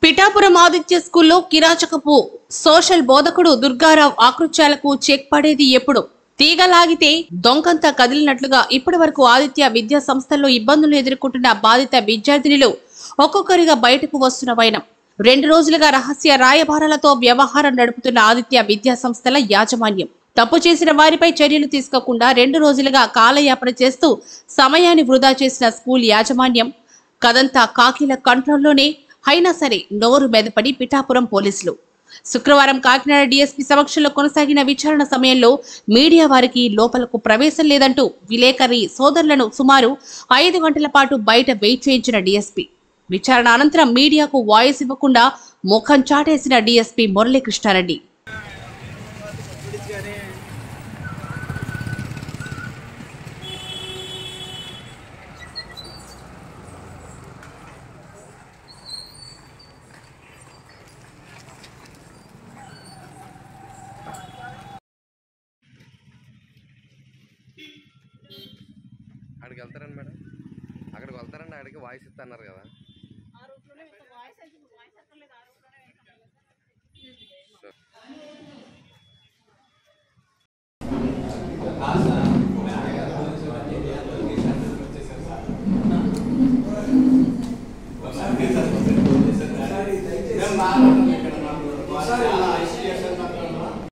పిఠాపురం ఆదిత్య స్కూల్లో కిరాచకపు సోషల్ బోధకుడు దుర్గారావు ఆకృత్యాలకు చెక్ పడేది ఎప్పుడు తీగ లాగితే దొంకంతా కదిలినట్లుగా ఇప్పటి వరకు ఆదిత్య విద్యా సంస్థల్లో ఇబ్బందులు ఎదుర్కొంటున్న బాధిత విద్యార్థినులు ఒక్కొక్కరిగా బయటకు వస్తున్న వైనం రెండు రోజులుగా రహస్య రాయబారాలతో వ్యవహారం నడుపుతున్న ఆదిత్య విద్యా సంస్థల యాజమాన్యం తప్పు చేసిన వారిపై చర్యలు తీసుకోకుండా రెండు రోజులుగా కాలయాపన చేస్తూ సమయాన్ని వృధా చేసిన స్కూల్ యాజమాన్యం కదంతా కాకిల కంట్రోల్లోనే అయినా సరే నోరు మెదపడి పిఠాపురం పోలీసులు శుక్రవారం కాకినాడ డీఎస్పీ సమక్షంలో కొనసాగిన విచారణ సమయంలో మీడియా వారికి లోపలకు ప్రవేశం లేదంటూ విలేకరి సోదరులను సుమారు ఐదు గంటల పాటు బయట వెయిట్ చేయించిన డీఎస్పీ విచారణ అనంతరం మీడియాకు వాయిస్ ఇవ్వకుండా ముఖం చాటేసిన డీఎస్పీ మురళీకృష్ణారెడ్డి అక్కడికి వెళ్తారండి మేడం అక్కడికి వెళ్తారండి అక్కడికి వాయిస్ ఇస్తున్నారు కదా కాదు సార్